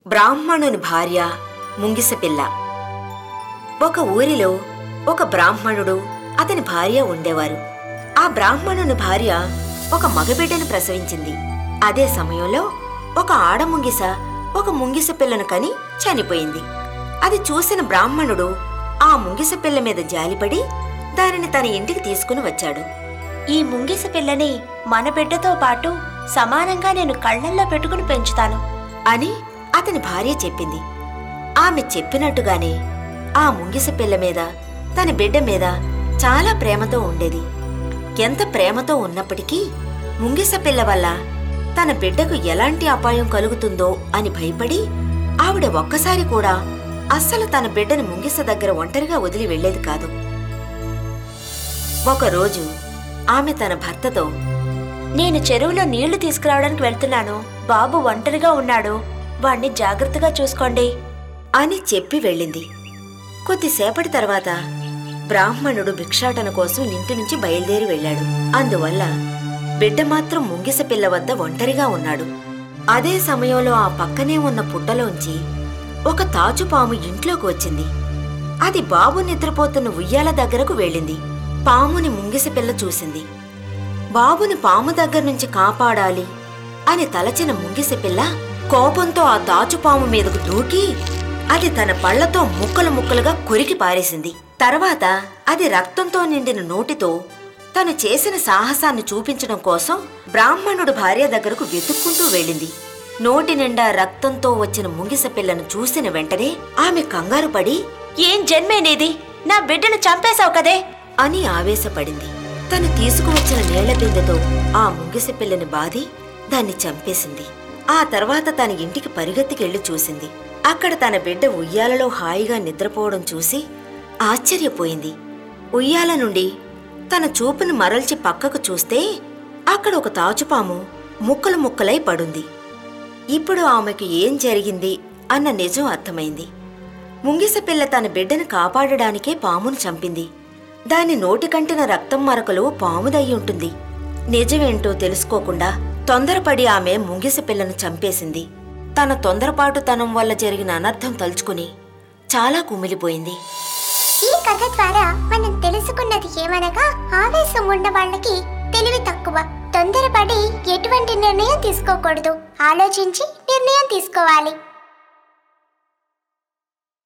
బ్రాహ్మణుని భార్య ముంగిసపిల్ల ఒక ఊరిలో ఒక బ్రాహ్మణుడు అతని భార్య ఉండేవారు ఆ బ్రాహ్మణుని భార్య ఒక మగబిడ్డను ప్రసవించింది అదే సమయంలో ఒక ఆడ ముంగిస ఒక ముంగిస పిల్లను కని చనిపోయింది అది చూసిన బ్రాహ్మణుడు ఆ ముంగిస పిల్ల మీద జాలిపడి దానిని తన ఇంటికి తీసుకుని వచ్చాడు ఈ ముంగిస పిల్లని మన బిడ్డతో పాటు సమానంగా నేను కళ్ళల్లో పెట్టుకుని పెంచుతాను అని అతని భార్య చెప్పింది ఆమె చెప్పినట్టుగానే ఆ ముంగిస పిల్ల మీద తన బిడ్డ మీద చాలా ప్రేమతో ఉండేది ఎంత ప్రేమతో ఉన్నప్పటికీ ముంగిస పిల్ల వల్ల తన బిడ్డకు ఎలాంటి అపాయం కలుగుతుందో అని భయపడి ఆవిడ ఒక్కసారి కూడా అస్సలు తన బిడ్డని ముంగిస దగ్గర ఒంటరిగా వదిలి వెళ్లేది కాదు ఒకరోజు ఆమె తన భర్తతో నేను చెరువులో నీళ్లు తీసుకురావడానికి వెళ్తున్నాను బాబు ఒంటరిగా ఉన్నాడు వాణ్ణి జాగ్రత్తగా చూసుకోండి అని చెప్పి వెళ్ళింది కొద్దిసేపటి తర్వాత బ్రాహ్మణుడు భిక్షాటన కోసం ఇంటి నుంచి బయలుదేరి వెళ్ళాడు అందువల్ల బిడ్డ మాత్రం ముంగిస పిల్ల వద్ద ఒంటరిగా ఉన్నాడు అదే సమయంలో ఆ పక్కనే ఉన్న పుట్టలోంచి ఒక తాచుపాము ఇంట్లోకి వచ్చింది అది బాబు నిద్రపోతున్న ఉయ్యాల దగ్గరకు వెళ్ళింది పాముని ముంగిస పిల్ల చూసింది బాబుని పాము దగ్గర నుంచి కాపాడాలి అని తలచిన ముంగిస పిల్ల కోపంతో ఆ తాచుపాము మీదకు దూకి అది తన పళ్లతో ముక్కలు ముక్కలుగా కొరికి పారేసింది తర్వాత అది రక్తంతో నిండిన నోటితో తను చేసిన సాహసాన్ని చూపించడం కోసం బ్రాహ్మణుడు భార్య దగ్గరకు వెతుక్కుంటూ వెళ్ళింది నోటి నిండా రక్తంతో వచ్చిన ముంగిస పిల్లను చూసిన వెంటనే ఆమె కంగారు పడి ఏం జన్మేనేది నా బిడ్డను చంపేశావు కదే అని ఆవేశపడింది తను తీసుకువచ్చిన నీళ్ల బిందెతో ఆ ముంగిస పిల్లని బాది దాన్ని చంపేసింది ఆ తర్వాత తన ఇంటికి పరిగెత్తికెళ్లి చూసింది అక్కడ తన బిడ్డ ఉయ్యాలలో హాయిగా నిద్రపోవడం చూసి ఆశ్చర్యపోయింది ఉయ్యాల నుండి తన చూపును మరల్చి పక్కకు చూస్తే అక్కడ ఒక తాచుపాము ముక్కలు ముక్కలై పడుంది ఇప్పుడు ఆమెకు ఏం జరిగింది అన్న నిజం అర్థమైంది ముంగిస పిల్ల తన బిడ్డను కాపాడడానికే పామును చంపింది దాని నోటికంటిన రక్తం మరకలు పాముదయ్యి ఉంటుంది నిజమేంటో తెలుసుకోకుండా తొందరపడి ఆమె ముంగిస పిల్లను చంపేసింది తన తొందరపాటుతనం వల్ల జరిగిన అనర్థం తలుచుకుని చాలా కుమిలిపోయింది ఈ కథ ద్వారా మనం తెలుసుకున్నది ఏమనగా ఆవేశం ఉన్న వాళ్ళకి తెలివి తక్కువ తొందరపడి ఎటువంటి నిర్ణయం తీసుకోకూడదు ఆలోచించి నిర్ణయం తీసుకోవాలి